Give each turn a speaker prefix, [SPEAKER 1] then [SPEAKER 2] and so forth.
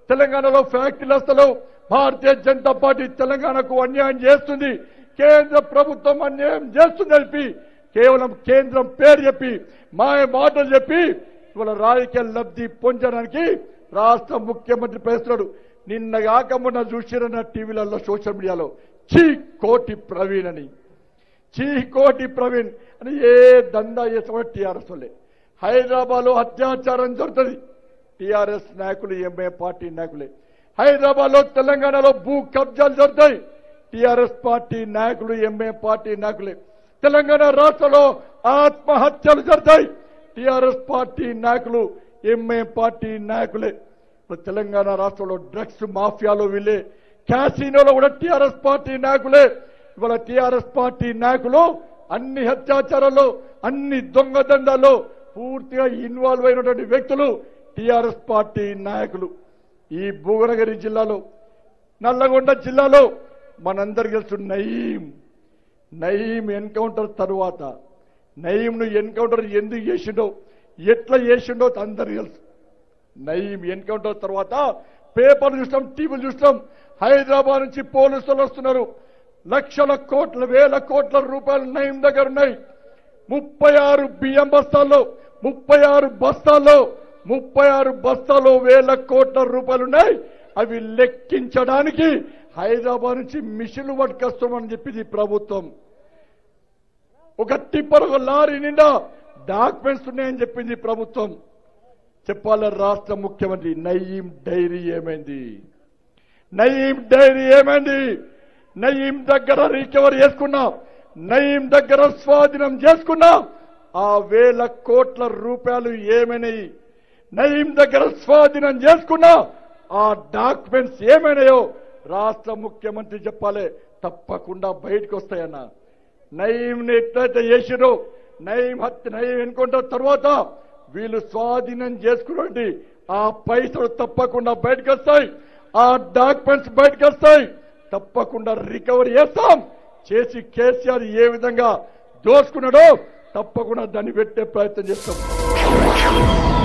[SPEAKER 1] తెలంగాణలో ఫ్యాక్టరీలు వస్తలేవు భారతీయ జనతా పార్టీ తెలంగాణకు అన్యాయం చేస్తుంది కేంద్ర ప్రభుత్వం అన్యాయం చేస్తుంది చెప్పి కేవలం కేంద్రం పేరు చెప్పి మాయ మాటలు చెప్పి ఇవాళ రాజకీయ లబ్ధి పొందడానికి రాష్ట్ర ముఖ్యమంత్రి పేస్తున్నాడు నిన్న కాక మొన్న చూసిరన్న టీవీలలో సోషల్ మీడియాలో చీ కోటి ప్రవీణ్ అని చీ కోటి ప్రవీణ్ అని ఏ దందా చేసిన టీఆర్ఎస్ వాళ్ళే హైదరాబాద్ లో అత్యాచారం జరుగుతుంది టీఆర్ఎస్ నాయకులు ఎంఏ పార్టీ నాయకులే హైదరాబాద్ లో తెలంగాణలో భూ కబ్జాలు జరుగుతాయి టీఆర్ఎస్ పార్టీ నాయకులు ఎంఏ పార్టీ నాయకులే తెలంగాణ రాష్ట్రంలో ఆత్మహత్యలు జరుగుతాయి టీఆర్ఎస్ పార్టీ నాయకులు ఎంఏ పార్టీ నాయకులే ఇప్పుడు తెలంగాణ రాష్ట్రంలో డ్రగ్స్ మాఫియాలో వీళ్ళే క్యాసినోలో కూడా టీఆర్ఎస్ పార్టీ నాయకులే ఇవాళ టీఆర్ఎస్ పార్టీ నాయకులు అన్ని అత్యాచారాల్లో అన్ని దొంగదండాల్లో పూర్తిగా ఇన్వాల్వ్ అయినటువంటి వ్యక్తులు టీఆర్ఎస్ పార్టీ నాయకులు ఈ భువనగిరి జిల్లాలో నల్లగొండ జిల్లాలో మనందరికి తెలుసు నయీం నయీం ఎన్కౌంటర్ తరువాత నయీంను ఎన్కౌంటర్ ఎందుకు చేసిండో ఎట్లా చేసిండో అందరికి తెలుసు నయీం ఎన్కౌంటర్ తర్వాత పేపర్లు చూస్తాం టీవీలు చూస్తాం హైదరాబాద్ నుంచి పోలీసులు వస్తున్నారు లక్షల కోట్ల వేల కోట్ల రూపాయలు నయీం దగ్గర ఉన్నాయి ముప్పై ఆరు బియ్యం బస్తాల్లో ముప్పై ఆరు బస్తాల్లో ముప్పై ఆరు బస్తాల్లో వేల కోట్ల రూపాయలు ఉన్నాయి అవి లెక్కించడానికి హైదరాబాద్ నుంచి మిషన్లు పట్టుకొస్తామని చెప్పింది ఈ ప్రభుత్వం ఒక టిప్పర్ ఒక లారీ నిండా డాక్యుమెంట్స్ ఉన్నాయని చెప్పింది ఈ ప్రభుత్వం చెప్పాల రాష్ట్ర ముఖ్యమంత్రి నయీం డైరీ ఏమైంది నయీం డైరీ ఏమైంది నయీం దగ్గర రికవర్ చేసుకున్నా నయీం దగ్గర స్వాధీనం చేసుకున్నా ఆ వేల కోట్ల రూపాయలు ఏమైనాయి నయీం దగ్గర స్వాధీనం చేసుకున్నా ఆ డాక్యుమెంట్స్ ఏమైనాయో రాష్ట్ర ముఖ్యమంత్రి చెప్పాలి తప్పకుండా బయటకు వస్తాయన్న నయీంని ఎట్లయితే చేసిరో నయీం హత్య నయీం ఎన్నుకుంటారు తర్వాత వీళ్ళు స్వాధీనం చేసుకునండి ఆ పైసలు తప్పకుండా బయటకు వస్తాయి ఆ డాక్యుమెంట్స్ బయటకు వస్తాయి తప్పకుండా రికవరీ చేస్తాం చేసి కేసీఆర్ ఏ విధంగా దోసుకున్నాడో తప్పకుండా దాన్ని పెట్టే ప్రయత్నం చేస్తాం